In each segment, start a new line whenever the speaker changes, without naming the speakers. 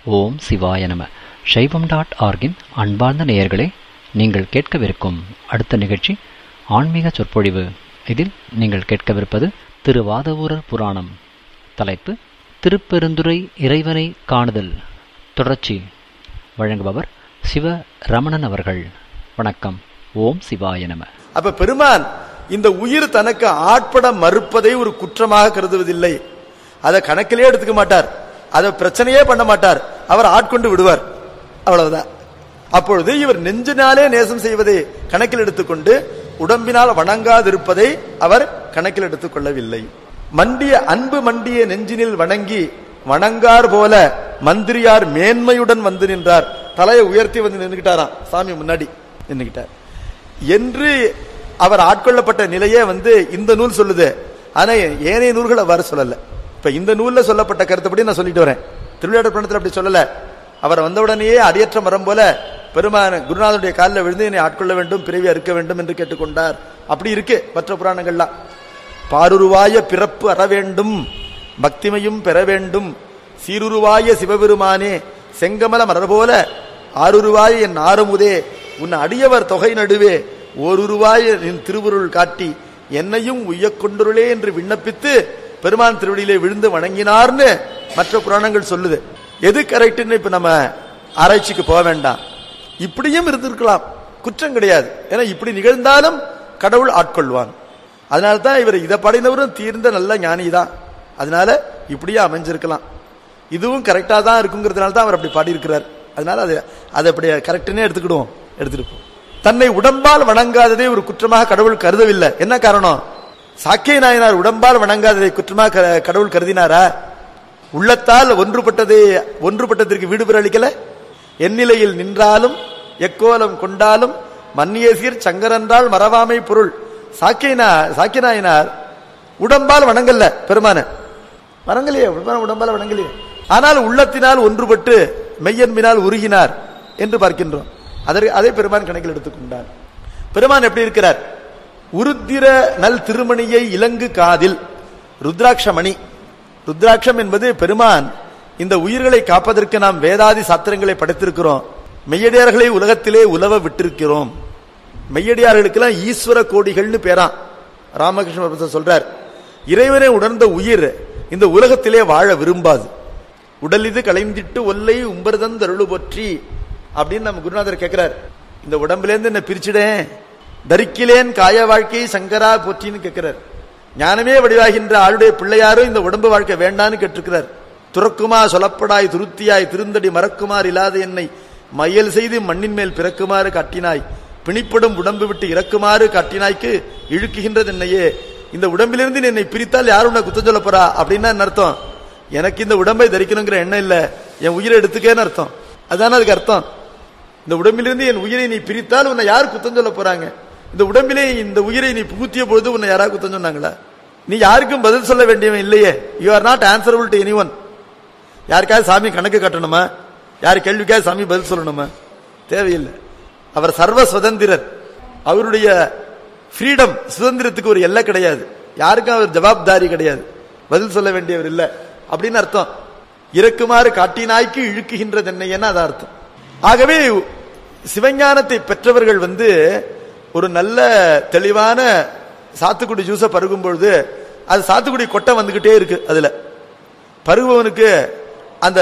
ஓம் சிவாய நம சைவம் டாட் ஆர்கின் அன்பார்ந்த நேயர்களே நீங்கள் கேட்கவிருக்கும் அடுத்த நிகழ்ச்சி ஆன்மீக சொற்பொழிவு இதில் நீங்கள் கேட்கவிருப்பது திரு வாதவூரர் புராணம் தலைப்பு திருப்பெருந்துறை இறைவனை காணுதல் தொடர்ச்சி வழங்குபவர் சிவ ரமணன் அவர்கள் வணக்கம் ஓம் சிவாய நம
அப்ப பெருமான் இந்த உயிர் தனக்கு ஆட்பட மறுப்பதை ஒரு குற்றமாக கருதுவதில்லை அதை கணக்கிலே எடுத்துக்க மாட்டார் அதை பிரச்சனையே பண்ண மாட்டார் அவர் ஆட்கொண்டு விடுவார் அவ்வளவுதான் அப்பொழுது இவர் நெஞ்சினாலே நேசம் செய்வதை கணக்கில் எடுத்துக்கொண்டு உடம்பினால் வணங்காதிருப்பதை அவர் கணக்கில் எடுத்துக் கொள்ளவில்லை மண்டிய அன்பு மண்டிய நெஞ்சினில் வணங்கி வணங்கார் போல மந்திரியார் மேன்மையுடன் வந்து நின்றார் தலையை உயர்த்தி வந்து நின்றுகிட்டாராம் சாமி முன்னாடி நின்றுகிட்டார் என்று அவர் ஆட்கொள்ளப்பட்ட நிலையே வந்து இந்த நூல் சொல்லுது ஆனா ஏனைய நூல்கள் அவ்வாறு சொல்லல இப்ப இந்த நூல்ல சொல்லப்பட்ட கருத்துப்படி நான் சொல்லிட்டு வரேன் திருவிளையாடல் பணத்தில் அப்படி சொல்லல அவர் வந்தவுடனேயே அடியற்ற மரம் போல பெருமான குருநாதனுடைய காலில் விழுந்து என்னை ஆட்கொள்ள வேண்டும் பிறவி அறுக்க வேண்டும் என்று கேட்டுக்கொண்டார் அப்படி இருக்கு மற்ற புராணங்கள்லாம் பாருருவாய பிறப்பு அற வேண்டும் பக்திமையும் பெற வேண்டும் சீருருவாய சிவபெருமானே செங்கமல மலர் போல ஆறுருவாய என் ஆறுமுதே உன் அடியவர் தொகை நடுவே ஓருருவாய நின் திருவுருள் காட்டி என்னையும் உய்யக் கொண்டுருளே என்று விண்ணப்பித்து பெருமான் திருவடியிலே விழுந்து வணங்கினார்னு மற்ற புராணங்கள் சொல்லுது எது கரெக்ட்னு இப்ப நம்ம ஆராய்ச்சிக்கு போக வேண்டாம் இப்படியும் இருந்திருக்கலாம் குற்றம் கிடையாது ஏன்னா இப்படி நிகழ்ந்தாலும் கடவுள் ஆட்கொள்வான் அதனால தான் இவர் இதை பாடினவரும் தீர்ந்த நல்ல ஞானி தான் அதனால இப்படியே அமைஞ்சிருக்கலாம் இதுவும் கரெக்டா தான் இருக்குங்கிறதுனால தான் அவர் அப்படி பாடியிருக்கிறார் அதனால அது அதை அப்படி கரெக்டுன்னே எடுத்துக்கிடுவோம் எடுத்துட்டு போ தன்னை உடம்பால் வணங்காததை ஒரு குற்றமாக கடவுள் கருதவில்லை என்ன காரணம் சாக்கிய நாயனார் உடம்பால் வணங்காததை குற்றமாக க- கடவுள் கருதினாரா உள்ளத்தால் ஒன்றுபட்டதை ஒன்றுபட்டதற்கு வீடு பெற அளிக்கல எந்நிலையில் நின்றாலும் எக்கோலம் கொண்டாலும் மன்னிய சீர் சங்கரன்றால் மறவாமை பொருள் சாக்கியனா சாக்கியநாயனார் உடம்பால் வணங்கல்ல பெருமான வணங்கலையே பெருமான உடம்பால் வணங்கலையே ஆனால் உள்ளத்தினால் ஒன்றுபட்டு மெய்யன்பினால் உருகினார் என்று பார்க்கின்றோம் அதற்கு அதை பெருமான் கணக்கில் எடுத்துக்கொண்டார் பெருமான் எப்படி இருக்கிறார் உருத்திர நல் திருமணியை இலங்கு காதில் ருத்ராட்சமணி ருத்ராட்சம் என்பது பெருமான் இந்த உயிர்களை காப்பதற்கு நாம் வேதாதி சாத்திரங்களை படைத்திருக்கிறோம் மெய்யடியார்களை உலகத்திலே உலவ விட்டிருக்கிறோம் மெய்யடியார்களுக்கெல்லாம் ஈஸ்வர கோடிகள்னு பேராம் ராமகிருஷ்ண பரமஹம்சர் சொல்றார் இறைவனை உணர்ந்த உயிர் இந்த உலகத்திலே வாழ விரும்பாது உடல் இது களைந்திட்டு ஒல்லை உம்பர்தன் தருளு போற்றி அப்படின்னு நம்ம குருநாதர் கேட்கிறார் இந்த உடம்புலேருந்து என்ன பிரிச்சிடேன் தரிக்கிலேன் காய வாழ்க்கை சங்கரா போற்றின்னு கேட்கிறார் ஞானமே வடிவாகின்ற ஆளுடைய பிள்ளையாரும் இந்த உடம்பு வாழ்க்கை வேண்டான்னு கேட்டிருக்கிறார் துறக்குமா சொலப்படாய் துருத்தியாய் திருந்தடி மறக்குமாறு இல்லாத என்னை மையல் செய்து மண்ணின் மேல் பிறக்குமாறு காட்டினாய் பிணிப்படும் உடம்பு விட்டு இறக்குமாறு காட்டினாய்க்கு இழுக்குகின்றது என்னையே இந்த உடம்பிலிருந்து நீ என்னை பிரித்தால் யார் உன்னை குத்தம் சொல்ல போறா அப்படின்னா என்ன அர்த்தம் எனக்கு இந்த உடம்பை தரிக்கணுங்கிற எண்ணம் இல்ல என் உயிரை எடுத்துக்கேன்னு அர்த்தம் அதானே அதுக்கு அர்த்தம் இந்த உடம்பிலிருந்து என் உயிரை நீ பிரித்தால் உன்னை யார் குத்தம் சொல்ல போறாங்க இந்த உடம்பிலே இந்த உயிரை நீ புகுத்திய பொழுது உன்னை யாராவது குத்தம் சொன்னாங்களா நீ யாருக்கும் பதில் சொல்ல வேண்டியவன் இல்லையே you are not answerable to any one யாருக்காவது சாமி கணக்கு கட்டணுமா யார் கேள்விக்காவது சாமி பதில் சொல்லணுமா தேவையில்லை அவர் சர்வ சுதந்திரர் அவருடைய ஃப்ரீடம் சுதந்திரத்துக்கு ஒரு எல்லை கிடையாது யாருக்கும் அவர் ஜவாப்தாரி கிடையாது பதில் சொல்ல வேண்டியவர் இல்லை அப்படின்னு அர்த்தம் இறக்குமாறு காட்டினாய்க்கு இழுக்குகின்றது என்ன அது அர்த்தம் ஆகவே சிவஞானத்தை பெற்றவர்கள் வந்து ஒரு நல்ல தெளிவான சாத்துக்குடி ஜூஸை பருகும் பொழுது அது சாத்துக்குடி கொட்டை வந்துகிட்டே இருக்கு அதுல பருகுவனுக்கு அந்த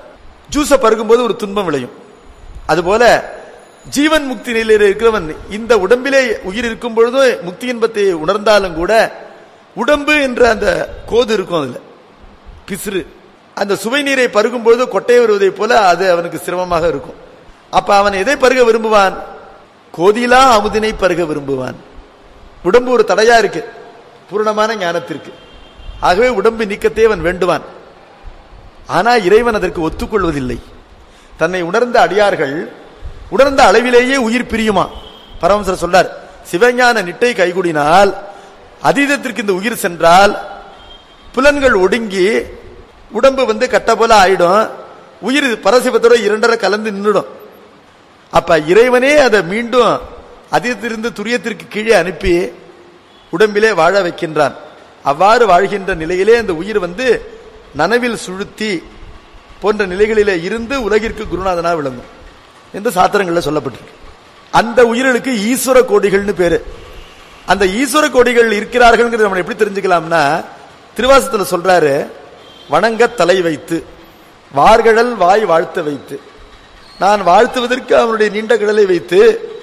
ஜூஸை பருகும்போது ஒரு துன்பம் விளையும் அதுபோல ஜீவன் முக்தி நிலையில் இருக்கிறவன் இந்த உடம்பிலே உயிர் இருக்கும் பொழுதும் முக்தி இன்பத்தை உணர்ந்தாலும் கூட உடம்பு என்ற அந்த கோது இருக்கும் அதுல பிசிறு அந்த சுவை நீரை பருகும் பொழுது கொட்டை வருவதைப் போல அது அவனுக்கு சிரமமாக இருக்கும் அப்ப அவன் எதை பருக விரும்புவான் கோதிலா அமுதினை பருக விரும்புவான் உடம்பு ஒரு தடையா இருக்கு பூரணமான ஞானத்திற்கு ஆகவே உடம்பு நீக்கத்தை அவன் வேண்டுவான் ஆனா இறைவன் அதற்கு ஒத்துக்கொள்வதில்லை தன்னை உணர்ந்த அடியார்கள் உணர்ந்த அளவிலேயே உயிர் பிரியுமா பரமசர் சொல்றார் சிவஞான நிட்டை கைகூடினால் அதீதத்திற்கு இந்த உயிர் சென்றால் புலன்கள் ஒடுங்கி உடம்பு வந்து கட்ட போல ஆயிடும் உயிர் பரசிவத்தோட இரண்டரை கலந்து நின்றுடும் அப்ப இறைவனே அதை மீண்டும் அதீதத்திலிருந்து துரியத்திற்கு கீழே அனுப்பி உடம்பிலே வாழ வைக்கின்றான் அவ்வாறு வாழ்கின்ற நிலையிலே அந்த உயிர் வந்து நனவில் சுழுத்தி போன்ற நிலைகளிலே இருந்து உலகிற்கு குருநாதனா விளங்கும் என்று சாத்திரங்கள்ல சொல்லப்பட்டிருக்கு அந்த உயிர்களுக்கு ஈஸ்வர கோடிகள்னு பேரு அந்த ஈஸ்வர கோடிகள் இருக்கிறார்கள் நம்ம எப்படி தெரிஞ்சுக்கலாம்னா திருவாசத்துல சொல்றாரு வணங்க தலை வைத்து வார்கடல் வாய் வாழ்த்த வைத்து நான் வாழ்த்துவதற்கு அவனுடைய நீண்ட கடலை வைத்து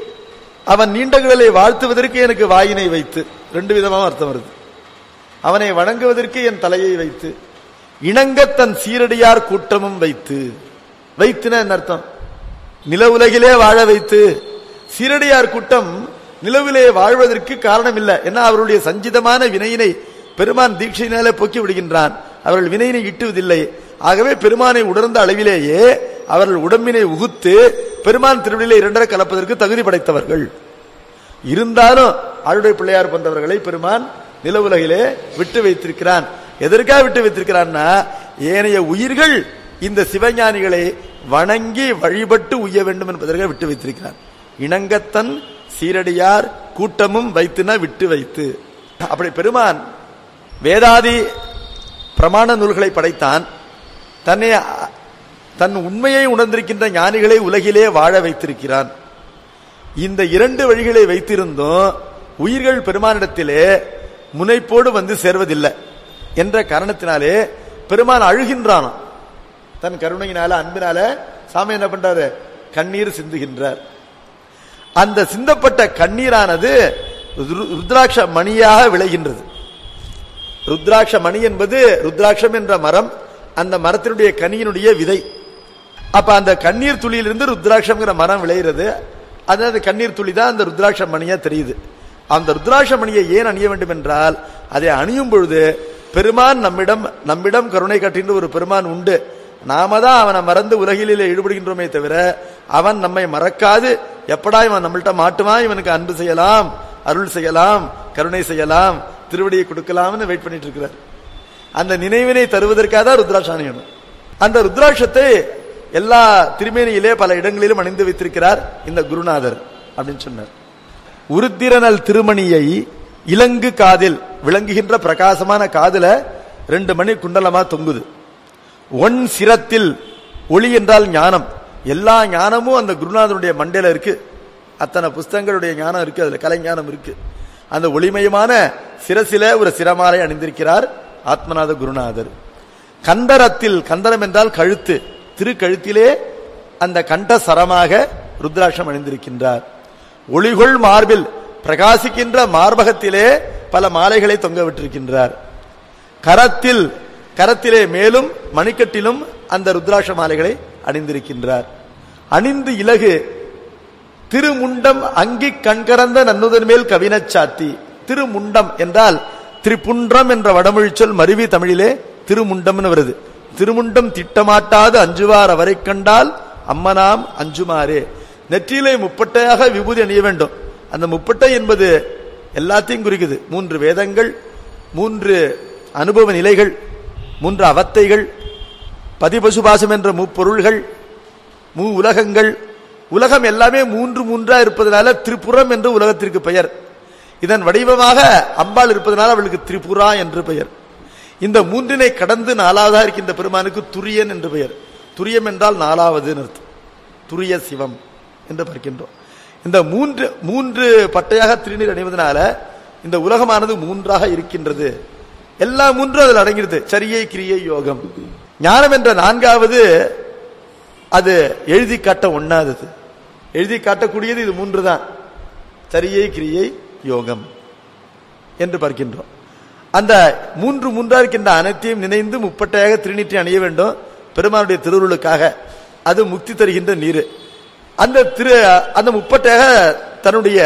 அவன் நீண்ட கடலை வாழ்த்துவதற்கு எனக்கு வாயினை வைத்து ரெண்டு விதமாக அர்த்தம் வருது அவனை வணங்குவதற்கு என் தலையை வைத்து இணங்க தன் சீரடியார் கூட்டமும் வைத்து வைத்துன என்ன அர்த்தம் நில உலகிலே வாழ வைத்து சீரடியார் கூட்டம் நிலவிலே வாழ்வதற்கு காரணம் இல்லை ஏன்னா அவருடைய சஞ்சிதமான வினையினை பெருமான் தீட்சையினாலே போக்கி விடுகின்றான் அவர்கள் வினையினை இட்டுவதில்லை ஆகவே பெருமானை உணர்ந்த அளவிலேயே அவர்கள் உடம்பினை உகுத்து பெருமான் திருவிழிலே இரண்டரை கலப்பதற்கு தகுதி படைத்தவர்கள் இருந்தாலும் ஆளுடைய பிள்ளையார் போன்றவர்களை பெருமான் நில உலகிலே விட்டு வைத்திருக்கிறான் எதற்காக விட்டு வைத்திருக்கிறான்னா ஏனைய உயிர்கள் இந்த சிவஞானிகளை வணங்கி வழிபட்டு உய்ய வேண்டும் என்பதற்காக விட்டு வைத்திருக்கிறான் இணங்கத்தன் சீரடியார் கூட்டமும் வைத்துனா விட்டு வைத்து அப்படி பெருமான் வேதாதி பிரமாண நூல்களை படைத்தான் தன்னை தன் உண்மையை உணர்ந்திருக்கின்ற ஞானிகளை உலகிலே வாழ வைத்திருக்கிறான் இந்த இரண்டு வழிகளை வைத்திருந்தும் உயிர்கள் பெருமானிடத்திலே முனைப்போடு வந்து சேர்வதில்லை என்ற காரணத்தினாலே பெருமான் அழுகின்றான் தன் கருணையினால அன்பினால சாமி என்ன பண்றாரு கண்ணீர் சிந்துகின்றார் அந்த சிந்தப்பட்ட கண்ணீரானது ருத்ராட்ச மணியாக விளைகின்றது ருத்ராட்ச மணி என்பது ருத்ராட்சம் என்ற மரம் அந்த மரத்தினுடைய கனியினுடைய விதை அப்ப அந்த கண்ணீர் துளியிலிருந்து ருத்ராட்சம்ங்கிற மரம் விளைகிறது அது அந்த கண்ணீர் துளி தான் அந்த ருத்ராட்ச மணியா தெரியுது அந்த ருத்ராட்ச மணியை ஏன் அணிய வேண்டும் என்றால் அதை அணியும் பொழுது பெருமான் நம்மிடம் நம்மிடம் கருணை காட்டுகின்ற ஒரு பெருமான் உண்டு நாம தான் அவனை மறந்து உலகிலே ஈடுபடுகின்றோமே தவிர அவன் நம்மை மறக்காது எப்படா இவன் நம்மள்ட்ட மாட்டுவான் இவனுக்கு அன்பு செய்யலாம் அருள் செய்யலாம் கருணை செய்யலாம் திருவடியை கொடுக்கலாம்னு வெயிட் பண்ணிட்டு இருக்கிறார் அந்த நினைவினை தருவதற்காக தான் ருத்ராட்சாணியன் அந்த ருத்ராட்சத்தை எல்லா திருமேனியிலே பல இடங்களிலும் அணிந்து வைத்திருக்கிறார் இந்த குருநாதர் அப்படின்னு சொன்னார் உருத்திரனல் திருமணியை இலங்கு காதில் விளங்குகின்ற பிரகாசமான காதுல ரெண்டு மணி குண்டலமா தொங்குது ஒன் சிரத்தில் ஒளி என்றால் ஞானம் எல்லா ஞானமும் அந்த குருநாதனுடைய மண்டையில இருக்கு அத்தனை புஸ்தகங்களுடைய ஞானம் இருக்கு அதுல கலை ஞானம் இருக்கு அந்த ஒளிமயமான சிரசில ஒரு சிரமாலை அணிந்திருக்கிறார் ஆத்மநாத குருநாதர் கந்தரத்தில் கந்தரம் என்றால் கழுத்து திருக்கழுத்திலே அந்த கண்ட சரமாக ருத்ராட்சம் அணிந்திருக்கின்றார் ஒளிகொள் மார்பில் பிரகாசிக்கின்ற மார்பகத்திலே பல மாலைகளை தொங்க விட்டிருக்கின்றார் கரத்தில் கரத்திலே மேலும் மணிக்கட்டிலும் அந்த ருத்ராட்ச மாலைகளை அணிந்திருக்கின்றார் அணிந்து இலகு திருமுண்டம் அங்கி கண்கறந்த நன்னுதன் மேல் கவினச் சாத்தி திருமுண்டம் என்றால் திரிபுன்றம் என்ற வடமொழி சொல் மருவி தமிழிலே திருமுண்டம்னு வருது திருமுண்டம் திட்டமாட்டாது அஞ்சுவார் அவரை கண்டால் அம்மனாம் அஞ்சுமாறே நெற்றியிலே முப்பட்டையாக விபூதி அணிய வேண்டும் அந்த முப்பட்டை என்பது எல்லாத்தையும் குறிக்குது மூன்று வேதங்கள் மூன்று அனுபவ நிலைகள் மூன்று அவத்தைகள் பதிபசுபாசம் என்ற முப்பொருள்கள் மூ உலகங்கள் உலகம் எல்லாமே மூன்று மூன்றா இருப்பதனால திரிபுரம் என்று உலகத்திற்கு பெயர் இதன் வடிவமாக அம்பாள் இருப்பதனால அவளுக்கு திரிபுரா என்று பெயர் இந்த மூன்றினை கடந்து நாலாவதாக இருக்கின்ற பெருமானுக்கு துரியன் என்று பெயர் துரியம் என்றால் நாலாவது அர்த்தம் துரிய சிவம் என்று பார்க்கின்றோம் இந்த மூன்று மூன்று பட்டையாக திருநீர் அணிவதனால இந்த உலகமானது மூன்றாக இருக்கின்றது எல்லா மூன்றும் அதில் அடங்கிடுது சரியை கிரியை யோகம் ஞானம் என்ற நான்காவது அது எழுதி காட்ட ஒண்ணாதது எழுதி காட்டக்கூடியது இது மூன்று தான் சரியை கிரியை யோகம் என்று பார்க்கின்றோம் அந்த மூன்று மூன்றா இருக்கின்ற அனைத்தையும் நினைந்து முப்பட்டையாக திருநீற்றி அணிய வேண்டும் பெருமானுடைய திருவுருளுக்காக அது முக்தி தருகின்ற நீர் அந்த திரு அந்த முப்பட்டையாக தன்னுடைய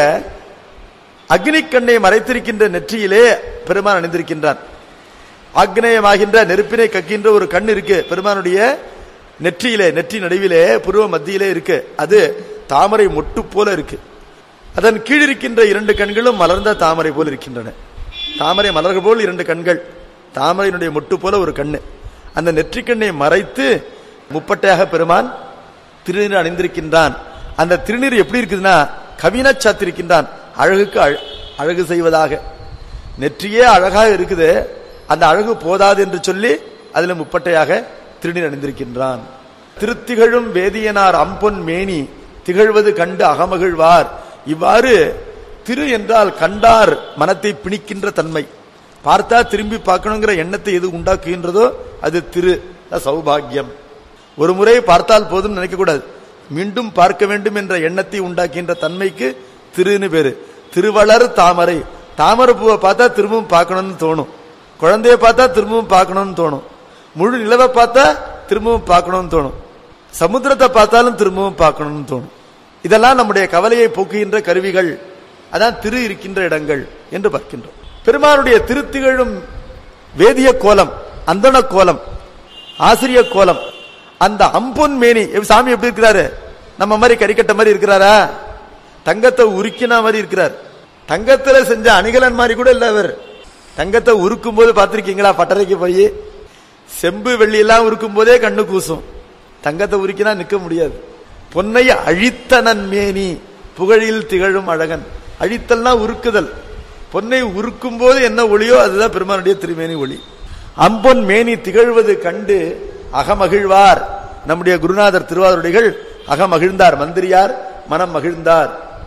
அக்னிக்கண்ணை மறைத்திருக்கின்ற நெற்றியிலே பெருமான் அணிந்திருக்கின்றான் ஆக்னேயமாகின்ற நெருப்பினை கக்கின்ற ஒரு கண் இருக்கு பெருமானுடைய நெற்றியிலே நெற்றி நடுவிலே புருவ மத்தியிலே இருக்கு அது தாமரை மொட்டு போல இருக்கு அதன் கீழ் இருக்கின்ற இரண்டு கண்களும் மலர்ந்த தாமரை போல் இருக்கின்றன தாமரை மலர்கள் போல் இரண்டு கண்கள் தாமரையினுடைய மொட்டு போல ஒரு கண்ணு அந்த நெற்றிக்கண்ணை மறைத்து முப்பட்டையாக பெருமான் திருநீர் அணிந்திருக்கின்றான் அந்த திருநீர் எப்படி இருக்குதுன்னா கவின சாத்திருக்கின்றான் அழகுக்கு அழகு செய்வதாக நெற்றியே அழகாக இருக்குது அந்த அழகு போதாது என்று சொல்லி அதுல முப்பட்டையாக திருநீர் அணிந்திருக்கின்றான் திருத்திகழும் வேதியனார் அம்பொன் மேனி திகழ்வது கண்டு அகமகிழ்வார் இவ்வாறு திரு என்றால் கண்டார் மனத்தை பிணிக்கின்ற தன்மை பார்த்தா திரும்பி பார்க்கணுங்கிற எண்ணத்தை எது உண்டாக்குகின்றதோ அது திரு அதான் சௌபாகியம் ஒரு முறை பார்த்தால் போதும் நினைக்க கூடாது மீண்டும் பார்க்க வேண்டும் என்ற எண்ணத்தை உண்டாக்குகின்ற தன்மைக்கு திருன்னு பேரு திருவளர் தாமரை தாமரை பூவை பார்த்தா திரும்பவும் பார்க்கணும்னு தோணும் குழந்தைய பார்த்தா திரும்பவும் பார்க்கணும்னு தோணும் முழு நிலவை பார்த்தா திரும்பவும் பார்க்கணும்னு தோணும் சமுத்திரத்தை பார்த்தாலும் திரும்பவும் பார்க்கணும்னு தோணும் இதெல்லாம் நம்முடைய கவலையை போக்குகின்ற கருவிகள் அதான் திரு இருக்கின்ற இடங்கள் என்று பார்க்கின்றோம் பெருமானுடைய திருத்திகழும் வேதிய கோலம் அந்தண கோலம் ஆசிரிய கோலம் அந்த அம்பொன் மேனி சாமி எப்படி இருக்கிறாரு நம்ம மாதிரி கறிக்கட்ட மாதிரி இருக்கிறாரா தங்கத்தை உருக்கின மாதிரி இருக்கிறார் தங்கத்துல செஞ்ச அணிகலன் மாதிரி கூட இல்ல அவர் தங்கத்தை உருக்கும் போது பார்த்திருக்கீங்களா பட்டறைக்கு போய் செம்பு வெள்ளி எல்லாம் உருக்கும் போதே கண்ணு கூசும் தங்கத்தை உருக்கினா நிக்க முடியாது பொன்னை அழித்தனன் மேனி புகழில் திகழும் அழகன் அழித்தல்னா உருக்குதல் பொன்னை உருக்கும் போது என்ன ஒளியோ அதுதான் பெருமானுடைய திருமேனி ஒளி அம்பொன் மேனி திகழ்வது கண்டு அகமகிழ்வார் நம்முடைய குருநாதர் திருவாரூடிகள் அகமகிழ்ந்தார் மந்திரியார் மனம் மகிழ்ந்தார்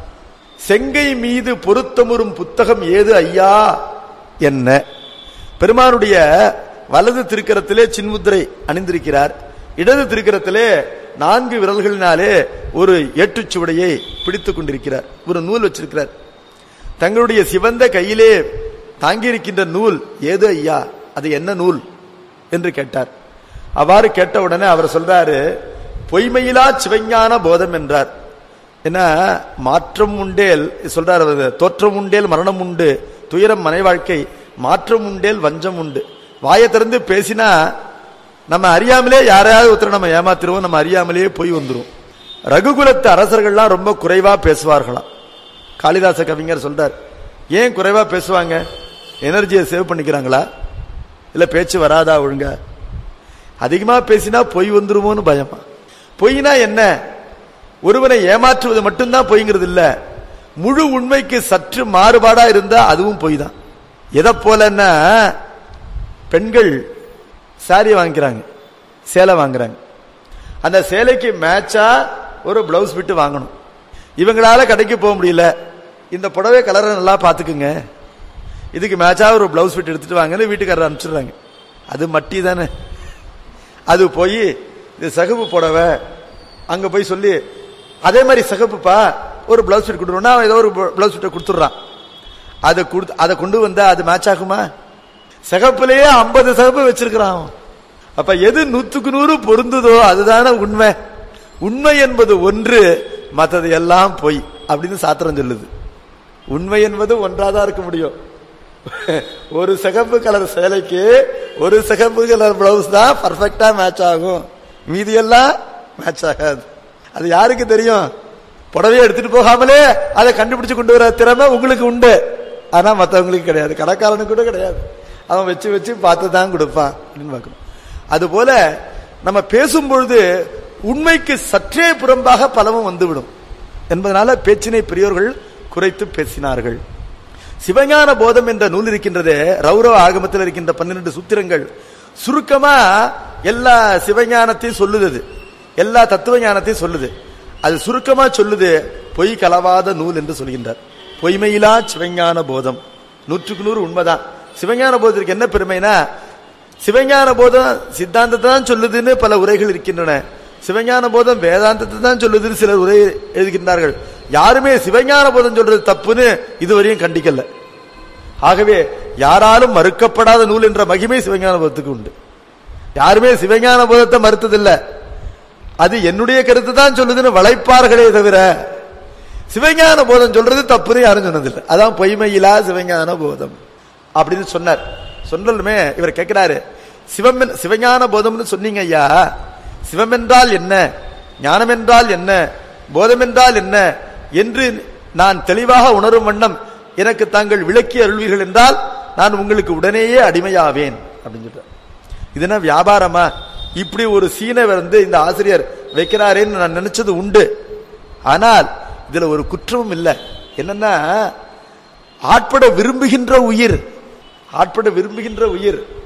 செங்கை மீது பொருத்தமுறும் புத்தகம் ஏது ஐயா என்ன பெருமானுடைய வலது திருக்கரத்திலே சின்முத்திரை அணிந்திருக்கிறார் இடது திருக்கரத்திலே நான்கு விரல்களினாலே ஒரு ஏற்றுச்சுவடையை பிடித்துக் கொண்டிருக்கிறார் ஒரு நூல் வச்சிருக்கிறார் தங்களுடைய சிவந்த கையிலே தாங்கியிருக்கின்ற நூல் ஏது ஐயா அது என்ன நூல் என்று கேட்டார் அவ்வாறு கேட்ட உடனே அவர் சொல்றாரு பொய்மையிலா சிவஞான போதம் என்றார் என்ன மாற்றம் உண்டேல் சொல்றார் அவர் தோற்றம் உண்டேல் மரணம் உண்டு துயரம் மனை வாழ்க்கை மாற்றம் உண்டேல் வஞ்சம் உண்டு வாயை திறந்து பேசினா நம்ம அறியாமலே யாரையாவது ஒருத்தர் நம்ம ஏமாத்திருவோம் நம்ம அறியாமலேயே போய் வந்துரும் ரகுகுலத்து அரசர்கள்லாம் ரொம்ப குறைவா பேசுவார்களாம் காளிதாச கவிஞர் சொல்றார் ஏன் குறைவா பேசுவாங்க எனர்ஜியை சேவ் பண்ணிக்கிறாங்களா இல்ல பேச்சு வராதா ஒழுங்கா அதிகமா பேசினா பொய் வந்துருமோன்னு பயமா பொய்னா என்ன ஒருவனை ஏமாற்றுவது மட்டும்தான் பொய்ங்கிறது இல்ல முழு உண்மைக்கு சற்று மாறுபாடா இருந்தா அதுவும் பொய் தான் எதை போலன்னா பெண்கள் சாரி வாங்கிக்கிறாங்க சேலை வாங்குறாங்க அந்த சேலைக்கு மேட்சா ஒரு பிளவுஸ் விட்டு வாங்கணும் இவங்களால கடைக்கு போக முடியல இந்த புடவை கலரை நல்லா பாத்துக்குங்க இதுக்கு மேட்சா ஒரு பிளவுஸ் விட்டு எடுத்துட்டு வாங்கன்னு வீட்டுக்காரர் அனுப்பிச்சிடுறாங்க அது மட்டி தானே அது போய் இது சகப்பு புடவை அங்க போய் சொல்லி அதே மாதிரி சகப்புப்பா ஒரு பிளவுஸ் ஃபிட் கொடுத்துருவோம்னா அவன் ஏதோ ஒரு பிளவுஸ் ஃபிட்டை கொடுத்துட்றான் அதை கொடுத்து அதை கொண்டு வந்தா அது மேட்ச் ஆகுமா சிகப்புலயே ஐம்பது சிகப்பு வச்சிருக்கிறான் அவன். அப்ப எது நூத்துக்கு நூறு பொருந்துதோ அதுதானே உண்மை உண்மை என்பது ஒன்று மற்றது எல்லாம் பொய் அப்படின்னு சாத்திரம் சொல்லுது உண்மை என்பது ஒன்றாதான் இருக்க முடியும் ஒரு சிகப்பு கலர் சேலைக்கு ஒரு சிகப்பு கலர் பிளவுஸ் தான் பர்ஃபெக்டா மேட்ச் ஆகும் மீதி எல்லாம் மேட்ச் ஆகாது அது யாருக்கு தெரியும் புடவையை எடுத்துட்டு போகாமலே அதை கண்டுபிடிச்சு கொண்டு வர திறமை உங்களுக்கு உண்டு ஆனா மத்தவங்களுக்கு கிடையாது கடைக்காரனுக்கு கூட கிடையாது அவன் வச்சு வச்சு பார்த்து தான் கொடுப்பான் அப்படின்னு பார்க்கணும் அதுபோல நம்ம பேசும் பொழுது உண்மைக்கு சற்றே புறம்பாக பலமும் வந்துவிடும் என்பதனால பேச்சினை பெரியோர்கள் குறைத்து பேசினார்கள் சிவஞான போதம் என்ற நூல் இருக்கின்றது ரௌரவ ஆகமத்தில் இருக்கின்ற பன்னிரண்டு சூத்திரங்கள் சுருக்கமா எல்லா சிவஞானத்தையும் சொல்லுது அது. எல்லா தத்துவ ஞானத்தையும் சொல்லுது அது சுருக்கமா சொல்லுது பொய் கலவாத நூல் என்று சொல்கின்றார் பொய்மையிலா சிவஞான போதம் நூற்றுக்கு நூறு உண்மைதான் சிவஞான போதத்திற்கு என்ன பெருமைனா சிவஞான போதம் சித்தாந்தத்தை தான் சொல்லுதுன்னு பல உரைகள் இருக்கின்றன சிவஞான போதம் வேதாந்தத்தை தான் சொல்லுதுன்னு சிலர் உரை எழுதுகின்றார்கள் யாருமே சிவஞான போதம் சொல்றது தப்புன்னு இதுவரையும் கண்டிக்கல ஆகவே யாராலும் மறுக்கப்படாத நூல் என்ற மகிமை சிவஞான போதத்துக்கு உண்டு யாருமே சிவஞான போதத்தை மறுத்ததில்லை அது என்னுடைய கருத்து தான் சொல்லுதுன்னு வளைப்பார்களே தவிர சிவஞான போதம் சொல்றது தப்புன்னு யாரும் சொன்னதில்லை அதான் பொய்மையிலா சிவஞான போதம் அப்படின்னு சொன்னார் சொன்னலுமே இவர் கேட்கிறாரு சிவம் என்- சிவஞான போதம்னு சொன்னீங்க ஐயா சிவம் என்றால் என்ன ஞானம் என்றால் என்ன போதம் என்றால் என்ன என்று நான் தெளிவாக உணரும் வண்ணம் எனக்கு தாங்கள் விளக்கி அருள்வீர்கள் என்றால் நான் உங்களுக்கு உடனேயே அடிமையாவேன் அப்படின்னு சொல்றார் இது என்ன வியாபாரமா இப்படி ஒரு சீனை வந்து இந்த ஆசிரியர் வைக்கிறாரேன்னு நான் நினைச்சது உண்டு ஆனால் இதுல ஒரு குற்றமும் இல்லை என்னன்னா ஆட்பட விரும்புகின்ற உயிர் ஆட்பட விரும்புகின்ற உயிர்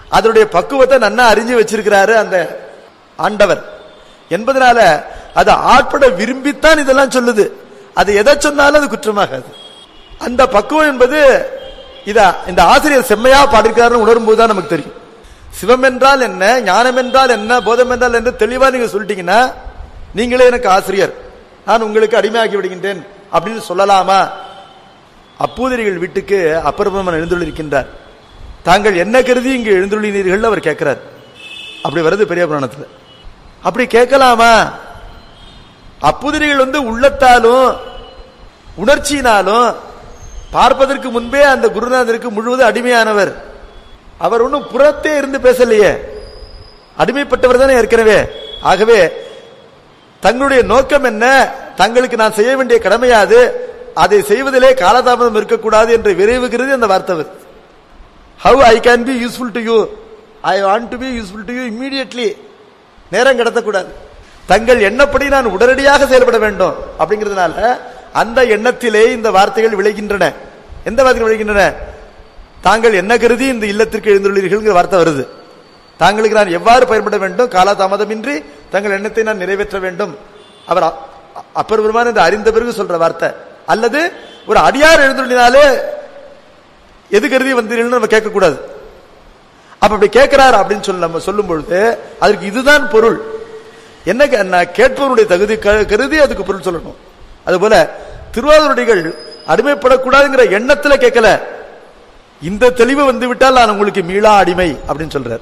அதனுடைய பக்குவத்தை நன்னா அறிஞ்சு வச்சிருக்கிறாரு அந்த ஆண்டவர் என்பதனால அது ஆட்பட விரும்பித்தான் இதெல்லாம் சொல்லுது அது எதை சொன்னாலும் அது குற்றமாகாது அந்த பக்குவம் என்பது இதா இந்த ஆசிரியர் செம்மையா பாடிருக்காருன்னு உணரும் போதுதான் நமக்கு தெரியும் சிவம் என்றால் என்ன ஞானம் என்றால் என்ன போதம் என்றால் என்ன தெளிவா நீங்க சொல்லிட்டீங்கன்னா நீங்களே எனக்கு ஆசிரியர் நான் உங்களுக்கு அடிமையாக்கி விடுகின்றேன் அப்படின்னு சொல்லலாமா அப்பூதிரிகள் வீட்டுக்கு அப்பரபரமன் எழுந்துள்ளிருக்கின்றார் தாங்கள் என்ன கருதி இங்கு எழுந்துள்ளினீர்கள் அவர் கேட்கிறார் அப்படி வருது பெரிய புராணத்துல அப்படி கேட்கலாமா அப்புதிரிகள் வந்து உள்ளத்தாலும் உணர்ச்சியினாலும் பார்ப்பதற்கு முன்பே அந்த குருநாதருக்கு முழுவதும் அடிமையானவர் அவர் ஒன்றும் புறத்தே இருந்து பேசலையே அடிமைப்பட்டவர் தானே ஏற்கனவே ஆகவே தங்களுடைய நோக்கம் என்ன தங்களுக்கு நான் செய்ய வேண்டிய கடமையாது அதை செய்வதிலே காலதாமதம் இருக்கக்கூடாது என்று விரைவுகிறது அந்த வார்த்தை வருது how I can be useful to you I want to be useful to you immediately நேரம் கடத்தக்கூடாது தங்கள் எண்ணப்படி நான் உடனடியாக செயல்பட வேண்டும் அப்படிங்கிறதுனால அந்த எண்ணத்திலே இந்த வார்த்தைகள் விளைகின்றன எந்த வார்த்தைகள் விளைகின்றன தாங்கள் என்ன கருதி இந்த இல்லத்திற்கு எழுந்துள்ளீர்கள் வார்த்தை வருது தாங்களுக்கு நான் எவ்வாறு பயன்பட வேண்டும் காலதாமதமின்றி தங்கள் எண்ணத்தை நான் நிறைவேற்ற வேண்டும் அவர் அ- அ- அப்பெருமான என்று அறிந்த பிறகு சொல்ற வார்த்தை அல்லது ஒரு அடியார் எழுந்துள்ளினாலே எது கருதி வந்தீர்கள் நம்ம கேட்கக்கூடாது அப்ப அப்படி கேட்கிறார் அப்படின்னு சொல்லி நம்ம சொல்லும் பொழுது அதற்கு இதுதான் பொருள் என்ன கே- நான் கேட்பவருடைய தகுதி க- கருதி அதுக்கு பொருள் சொல்லணும் அதுபோல திருவாதிரடிகள் அடிமைப்படக்கூடாதுங்கிற எண்ணத்துல கேட்கல இந்த தெளிவு வந்து விட்டால் நான் உங்களுக்கு மீளா அடிமை அப்படின்னு சொல்றார்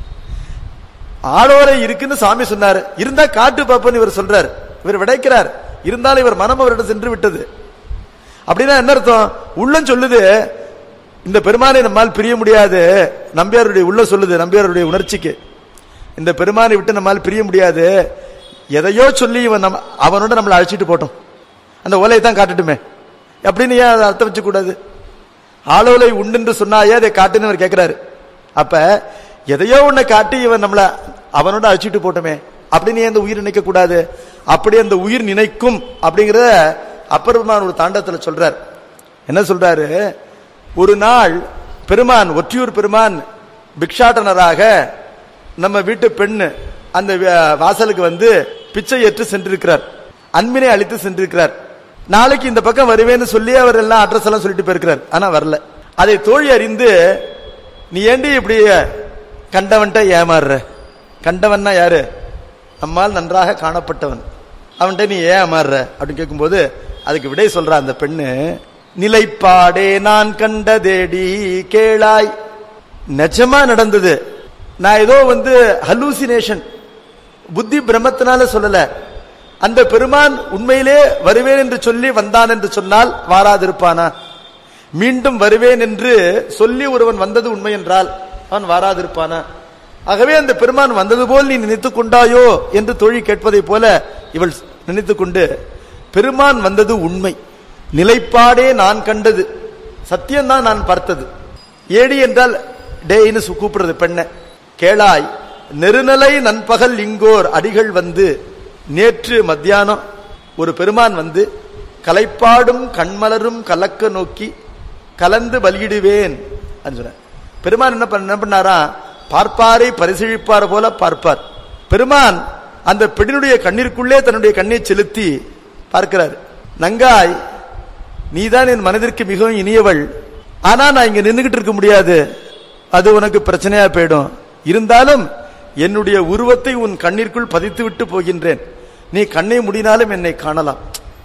ஆடோரை இருக்குன்னு சாமி சொன்னாரு இருந்தா காட்டு பாப்பன்னு இவர் சொல்றார் இவர் விடைக்கிறார் இருந்தாலும் இவர் மனம் அவரிடம் சென்று விட்டது அப்படின்னா என்ன அர்த்தம் உள்ளம் சொல்லுது இந்த பெருமானை நம்மால் பிரிய முடியாது நம்பியாருடைய உள்ள சொல்லுது நம்பியாருடைய உணர்ச்சிக்கு இந்த பெருமானை விட்டு நம்மால் பிரிய முடியாது எதையோ சொல்லி இவன் நம்ம அவனோட நம்மளை அழைச்சிட்டு போட்டோம் அந்த ஓலையை தான் காட்டட்டுமே அப்படின்னு ஏன் அதை அர்த்தம் வச்சு கூடாது ஆளோலை உண்டு சொன்னாயே அதை காட்டுன்னு அவர் கேட்கிறாரு அப்ப எதையோ ஒண்ணை காட்டி இவன் நம்மள அவனோட அழைச்சிட்டு போட்டோமே அப்படின்னு ஏன் இந்த உயிர் நினைக்க கூடாது அப்படி அந்த உயிர் நினைக்கும் அப்படிங்கறத அப்பெருமான் ஒரு தாண்டத்துல சொல்றார் என்ன சொல்றாரு ஒரு நாள் பெருமான் ஒற்றியூர் பெருமான் பிக்ஷாட்டனராக நம்ம வீட்டு பெண்ணு அந்த வ- வாசலுக்கு வந்து பிச்சை ஏற்று சென்றிருக்கிறார் அன்பினை அழித்து சென்றிருக்கிறார் நாளைக்கு இந்த பக்கம் வருவேன்னு சொல்லி அவர் எல்லாம் அட்ரஸ் எல்லாம் சொல்லிட்டு போயிருக்கிறார் ஆனா வரல அதை தோழி அறிந்து நீ ஏண்டி இப்படி கண்டவன்ட்ட ஏமாறுற கண்டவன்னா யாரு நம்மால் நன்றாக காணப்பட்டவன் அவன்கிட்ட நீ ஏன் ஏமாறுற அப்படின்னு கேட்கும்போது அதுக்கு விடை சொல்றா அந்த பெண்ணு நிலைப்பாடே நான் கண்டதேடி கேளாய் நிஜமா நடந்தது நான் ஏதோ வந்து ஹலூசினேஷன் புத்தி பிரம்மத்தினால சொல்லல அந்த பெருமான் உண்மையிலே வருவேன் என்று சொல்லி வந்தான் என்று சொன்னால் வாராதிருப்பானா மீண்டும் வருவேன் என்று சொல்லி ஒருவன் வந்தது உண்மை என்றால் அவன் வாராதிருப்பானா ஆகவே அந்த பெருமான் வந்தது போல் நீ நினைத்துக் கொண்டாயோ என்று தோழி கேட்பதைப் போல இவள் நினைத்துக் கொண்டு பெருமான் வந்தது உண்மை நிலைப்பாடே நான் கண்டது சத்தியம்தான் நான் பார்த்தது ஏடி என்றால் டேன்னு சு- கூப்பிடுறது பெண்ணை கேளாய் நெருநலை நண்பகல் இங்கோர் அடிகள் வந்து நேற்று மத்தியானம் ஒரு பெருமான் வந்து கலைப்பாடும் கண்மலரும் கலக்க நோக்கி கலந்து பலியிடுவேன் அப்படின்னு சொன்னார். பெருமான் என்ன பண்ண என்ன பண்ணாரா பார்ப்பாரை பரிசீலிப்பார் போல பார்ப்பார் பெருமான் அந்த பெண்ணினுடைய கண்ணிற்குள்ளே தன்னுடைய கண்ணை செலுத்தி பார்க்கிறார் நங்காய் நீதான் என் மனதிற்கு மிகவும் இனியவள் ஆனா நான் இங்க நின்னுகிட்டு இருக்க முடியாது அது உனக்கு பிரச்சனையா போயிடும் இருந்தாலும் என்னுடைய உருவத்தை உன் கண்ணிற்குள் பதித்து விட்டு போகின்றேன் நீ கண்ணை முடினாலும் என்னை காணலாம்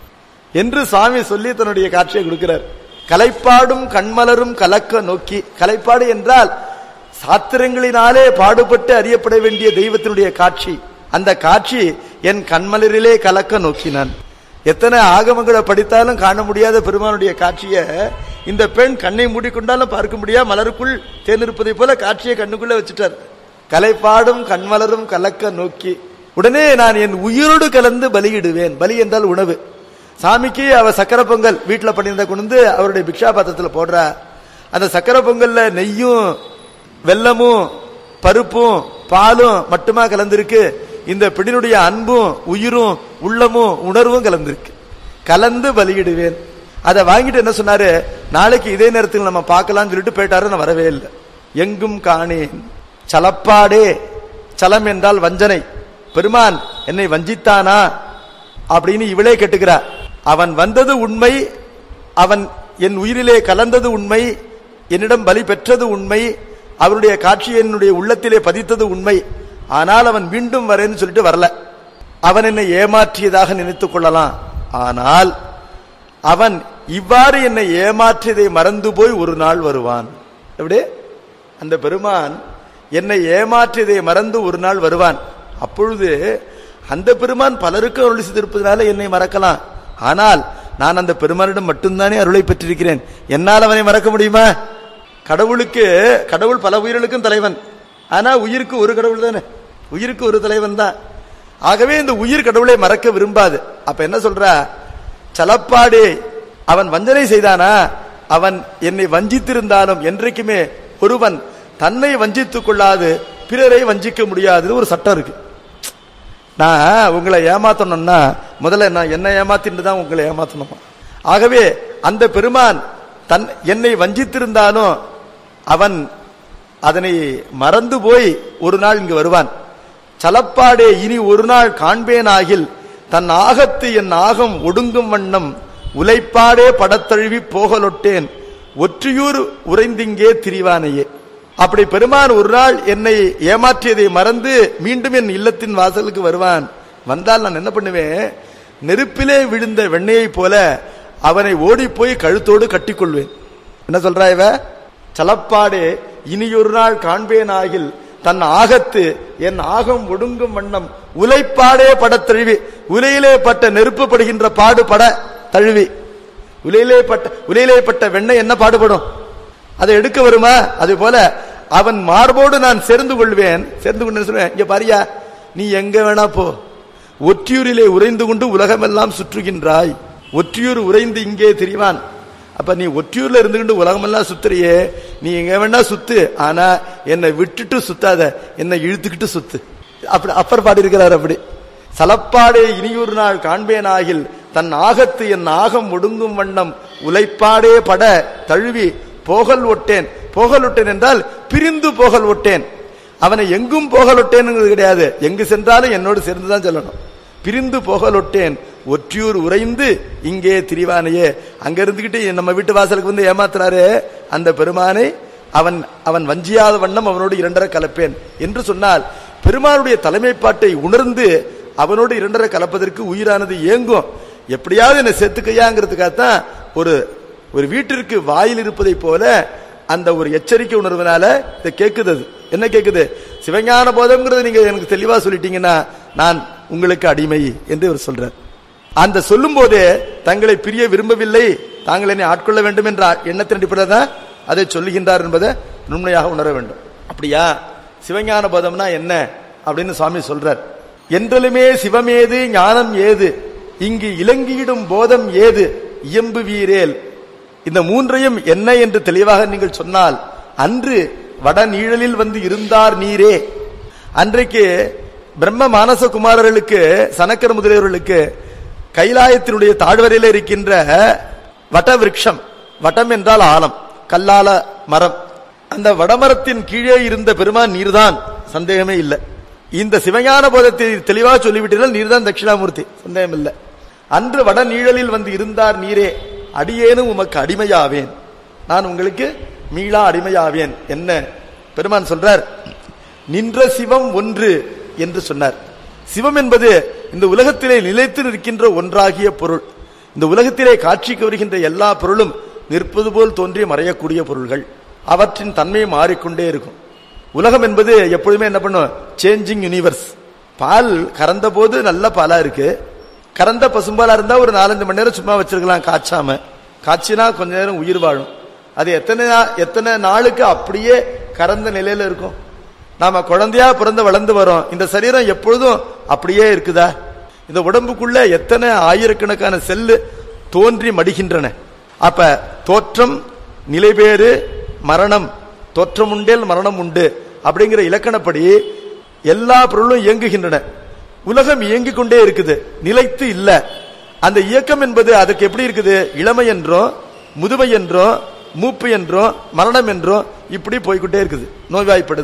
என்று சாமி சொல்லி தன்னுடைய காட்சியை கொடுக்கிறார் கலைப்பாடும் கண்மலரும் கலக்க நோக்கி கலைப்பாடு என்றால் சாத்திரங்களினாலே பாடுபட்டு அறியப்பட வேண்டிய தெய்வத்தினுடைய காட்சி அந்த காட்சி என் கண்மலரிலே கலக்க நோக்கினான் எத்தனை ஆகமங்களை படித்தாலும் காண முடியாத பெருமானுடைய காட்சியை இந்த பெண் கண்ணை மூடிக்கொண்டாலும் பார்க்க முடியா மலருக்குள் தேர்ந்திருப்பதை போல காட்சியை கண்ணுக்குள்ள வச்சுட்டார் கலைப்பாடும் கண்மலரும் கலக்க நோக்கி உடனே நான் என் உயிரோடு கலந்து பலியிடுவேன் பலி என்றால் உணவு சாமிக்கு அவ சக்கரை பொங்கல் வீட்டுல பண்ணியிருந்த கொண்டு வந்து அவருடைய பிக்ஷா பாத்திரத்துல போடுறா அந்த சக்கரை பொங்கல்ல நெய்யும் வெல்லமும் பருப்பும் பாலும் மட்டுமா கலந்திருக்கு இந்த பெண்ணினுடைய அன்பும் உயிரும் உள்ளமும் உணர்வும் கலந்திருக்கு கலந்து பலியிடுவேன் அதை வாங்கிட்டு என்ன சொன்னாரு நாளைக்கு இதே நேரத்தில் நம்ம பார்க்கலாம்னு சொல்லிட்டு போயிட்டாரு நான் வரவே இல்லை எங்கும் காணேன் சலப்பாடே சலம் என்றால் வஞ்சனை பெருமான் என்னை வஞ்சித்தானா அப்படின்னு இவளே கேட்டுக்கிறார் அவன் வந்தது உண்மை அவன் என் உயிரிலே கலந்தது உண்மை என்னிடம் பலி பெற்றது உண்மை அவருடைய காட்சி என்னுடைய உள்ளத்திலே பதித்தது உண்மை ஆனால் அவன் மீண்டும் வரேன்னு சொல்லிட்டு வரல அவன் என்னை ஏமாற்றியதாக நினைத்துக் கொள்ளலாம் ஆனால் அவன் இவ்வாறு என்னை ஏமாற்றியதை மறந்து போய் ஒரு நாள் வருவான் எப்படி அந்த பெருமான் என்னை ஏமாற்றியதை மறந்து ஒரு நாள் வருவான் அப்பொழுது அந்த பெருமான் பலருக்கு அருள் செய்திருப்பதனால என்னை மறக்கலாம் ஆனால் நான் அந்த பெருமானிடம் மட்டும்தானே அருளை பெற்றிருக்கிறேன் என்னால் அவனை மறக்க முடியுமா கடவுளுக்கு கடவுள் பல உயிர்களுக்கும் தலைவன் ஆனா உயிருக்கு ஒரு கடவுள் தானே உயிருக்கு ஒரு தலைவன் தான் ஆகவே இந்த உயிர் கடவுளை மறக்க விரும்பாது அப்ப என்ன சொல்ற சலப்பாடே அவன் வஞ்சனை செய்தானா அவன் என்னை வஞ்சித்திருந்தாலும் என்றைக்குமே ஒருவன் தன்னை வஞ்சித்துக் கொள்ளாது பிறரை வஞ்சிக்க முடியாதுன்னு ஒரு சட்டம் இருக்கு நான் உங்களை ஏமாத்தணும்னா முதல்ல நான் என்ன ஏமாத்திட்டு தான் உங்களை ஏமாத்தணுமா ஆகவே அந்த பெருமான் தன் என்னை வஞ்சித்திருந்தாலும் அவன் அதனை மறந்து போய் ஒரு நாள் இங்கு வருவான் சலப்பாடே இனி ஒரு நாள் காண்பேனாகில் தன் ஆகத்து என் ஆகம் ஒடுங்கும் வண்ணம் உலைப்பாடே படத்தழுவி போகலொட்டேன் ஒற்றியூர் உறைந்திங்கே திரிவானையே அப்படி பெருமான் ஒரு நாள் என்னை ஏமாற்றியதை மறந்து மீண்டும் என் இல்லத்தின் வாசலுக்கு வருவான் வந்தால் நான் என்ன பண்ணுவேன் நெருப்பிலே விழுந்த வெண்ணையை போல அவனை ஓடி போய் கழுத்தோடு கட்டிக்கொள்வேன் என்ன சொல்றா இவ சலப்பாடே இனியொரு நாள் காண்பேனாகில் தன் ஆகத்து என் ஆகம் ஒடுங்கும் வண்ணம் உலைப்பாடே படத் தழுவி உலையிலே பட்ட நெருப்பு படுகின்ற பாடுபட தழுவி உலையிலே பட்ட உலையிலே பட்ட வெண்ணெய் என்ன பாடுபடும் அதை எடுக்க வருமா அது போல அவன் மார்போடு நான் சேர்ந்து கொள்வேன் சேர்ந்து கொண்டு சொல்லுவேன் இங்க பாரியா நீ எங்க வேணா போ ஒற்றியூரிலே உறைந்து கொண்டு உலகமெல்லாம் சுற்றுகின்றாய் ஒற்றியூர் உறைந்து இங்கே தெரிவான் அப்ப நீ ஒற்றியூர்ல இருந்துகிட்டு உலகமெல்லாம் சுத்துறியே நீ எங்க வேணா சுத்து ஆனா என்னை விட்டுட்டு சுத்தாத என்னை இழுத்துக்கிட்டு சுத்து அப்படி அப்பர் பாடி இருக்கிறார் அப்படி சலப்பாடே இனியொரு நாள் காண்பேனாகில் தன் ஆகத்து என் ஆகம் ஒடுங்கும் வண்ணம் உலைப்பாடே பட தழுவி போகல் ஒட்டேன் போகல் ஒட்டேன் என்றால் பிரிந்து போகல் ஒட்டேன் அவனை எங்கும் போகல் ஒட்டேனுங்கிறது கிடையாது எங்கு சென்றாலும் என்னோடு சேர்ந்துதான் சொல்லணும் பிரிந்து போகலொட்டேன் ஒற்றியூர் உறைந்து இங்கே திரிவானையே அங்க இருந்துகிட்டு நம்ம வீட்டு வாசலுக்கு வந்து ஏமாத்துறாரு அந்த பெருமானை அவன் அவன் வஞ்சியாத வண்ணம் அவனோடு இரண்டரை கலப்பேன் என்று சொன்னால் பெருமானுடைய தலைமைப்பாட்டை உணர்ந்து அவனோடு இரண்டரை கலப்பதற்கு உயிரானது ஏங்கும் எப்படியாவது என்னை சேர்த்துக்கையாங்கிறதுக்காகத்தான் ஒரு ஒரு வீட்டிற்கு வாயில் இருப்பதை போல அந்த ஒரு எச்சரிக்கை உணர்வுனால இதை கேட்குது அது. என்ன கேட்குது சிவஞான போதம்ங்கிறது நீங்க எனக்கு தெளிவா சொல்லிட்டீங்கன்னா நான் உங்களுக்கு அடிமை என்று இவர் சொல்றார் அந்த சொல்லும் போதே தங்களை பிரிய விரும்பவில்லை தாங்கள் என்னை ஆட்கொள்ள வேண்டும் என்ற எண்ணத்தின் அடிப்படையில் தான் அதை சொல்லுகின்றார் என்பதை உண்மையாக உணர வேண்டும் அப்படியா சிவஞான போதம்னா என்ன அப்படின்னு சுவாமி சொல்றார் என்றலுமே சிவமேது ஞானம் ஏது இங்கு இலங்கியிடும் போதம் ஏது இயம்பு வீரேல் இந்த மூன்றையும் என்ன என்று தெளிவாக நீங்கள் சொன்னால் அன்று வடநீழலில் வந்து இருந்தார் நீரே அன்றைக்கு பிரம்ம மானச குமாரர்களுக்கு சனக்கர முதலியவர்களுக்கு கைலாயத்தினுடைய தாழ்வரையில் இருக்கின்ற வட விருட்சம் வட்டம் என்றால் ஆலம் கல்லால மரம் அந்த வடமரத்தின் கீழே இருந்த பெருமான் நீர்தான் சந்தேகமே இல்லை இந்த சிவஞான போதத்தை தெளிவாக சொல்லிவிட்டீர்கள் நீர்தான் தட்சிணாமூர்த்தி சந்தேகம் இல்லை அன்று வட நீழலில் வந்து இருந்தார் நீரே அடியேனும் உமக்கு அடிமையாவேன் நான் உங்களுக்கு மீளா அடிமையாவேன் என்ன பெருமான் சொல்றார் நின்ற சிவம் ஒன்று என்று சொன்னார் சிவம் என்பது இந்த உலகத்திலே நிலைத்து நிற்கின்ற ஒன்றாகிய பொருள் இந்த உலகத்திலே காட்சிக்கு வருகின்ற எல்லா பொருளும் நிற்பது போல் தோன்றி மறையக்கூடிய பொருள்கள் அவற்றின் தன்மை மாறிக்கொண்டே இருக்கும் உலகம் என்பது எப்பொழுதுமே என்ன பண்ணும் சேஞ்சிங் யூனிவர்ஸ் பால் கறந்த போது நல்ல பாலா இருக்கு கறந்த பசும்பாலா இருந்தா ஒரு நாலஞ்சு மணி நேரம் சும்மா வச்சிருக்கலாம் காய்ச்சாம காய்ச்சினா கொஞ்ச நேரம் உயிர் வாழும் அது எத்தனை நா- எத்தனை நாளுக்கு அப்படியே கறந்த நிலையில இருக்கும் நாம குழந்தையா பிறந்து வளர்ந்து வரோம் இந்த சரீரம் எப்பொழுதும் அப்படியே இருக்குதா இந்த உடம்புக்குள்ள எத்தனை ஆயிரக்கணக்கான செல்லு தோன்றி மடிகின்றன அப்ப தோற்றம் நிலைபேறு மரணம் தோற்றம் உண்டேல் மரணம் உண்டு அப்படிங்கிற இலக்கணப்படி எல்லா பொருளும் இயங்குகின்றன உலகம் இயங்கிக் கொண்டே இருக்குது நிலைத்து இல்ல அந்த இயக்கம் என்பது அதுக்கு எப்படி இருக்குது இளமை என்றோ முதுமை என்றோ மூப்பு என்றோ மரணம் என்றோ இப்படி போய்க்கிட்டே இருக்குது நோய்வாய்ப்படுதல்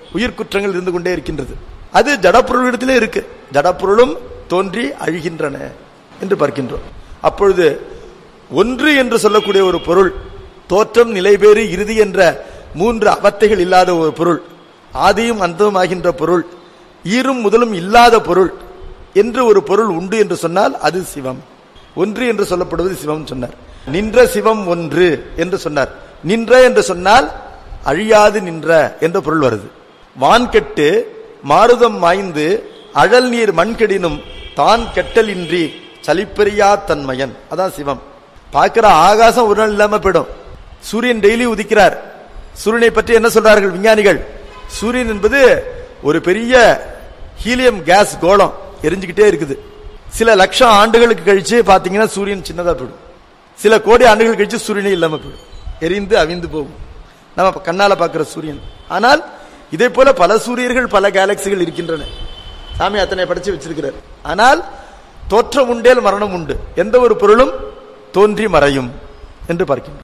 உயிர் குற்றங்கள் இருந்து கொண்டே இருக்கின்றது அது ஜடப்பொருளிடத்திலே இருக்கு ஜடப்பொருளும் தோன்றி அழிகின்றன என்று பார்க்கின்றோம் அப்பொழுது ஒன்று என்று சொல்லக்கூடிய ஒரு பொருள் தோற்றம் நிலைபேறு இறுதி என்ற மூன்று அவத்தைகள் இல்லாத ஒரு பொருள் ஆதியும் அந்தமும் ஆகின்ற பொருள் ஈரும் முதலும் இல்லாத பொருள் என்று ஒரு பொருள் உண்டு என்று சொன்னால் அது சிவம் ஒன்று என்று சொல்லப்படுவது சிவம் சொன்னார் நின்ற சிவம் ஒன்று என்று சொன்னார் நின்ற என்று சொன்னால் அழியாது நின்ற என்ற பொருள் வருது வான்கெட்டு மாருதம் மாய்ந்து அழல் நீர் மண்கெடினும் தான் கெட்டலின்றி சலிப்பெரியா தன்மையன் அதான் சிவம் பார்க்கிற ஆகாசம் ஒரு நாள் இல்லாம போயிடும் சூரியன் டெய்லி உதிக்கிறார் சூரியனை பற்றி என்ன சொல்றார்கள் விஞ்ஞானிகள் சூரியன் என்பது ஒரு பெரிய ஹீலியம் கேஸ் கோளம் எரிஞ்சுக்கிட்டே இருக்குது சில லட்சம் ஆண்டுகளுக்கு கழிச்சு பாத்தீங்கன்னா சூரியன் சின்னதா போயிடும் சில கோடி ஆண்டுகள் கழிச்சு சூரியனே இல்லாம போயிடும் எரிந்து அவிந்து போகும் நம்ம கண்ணால பார்க்கிற சூரியன் ஆனால் இதே போல பல சூரியர்கள் பல கேலக்சிகள் இருக்கின்றன சாமி அத்தனை படைச்சு வச்சிருக்கிறார் ஆனால் தோற்றம் உண்டேல் மரணம் உண்டு எந்த ஒரு பொருளும் தோன்றி மறையும் என்று பார்க்கின்றோம்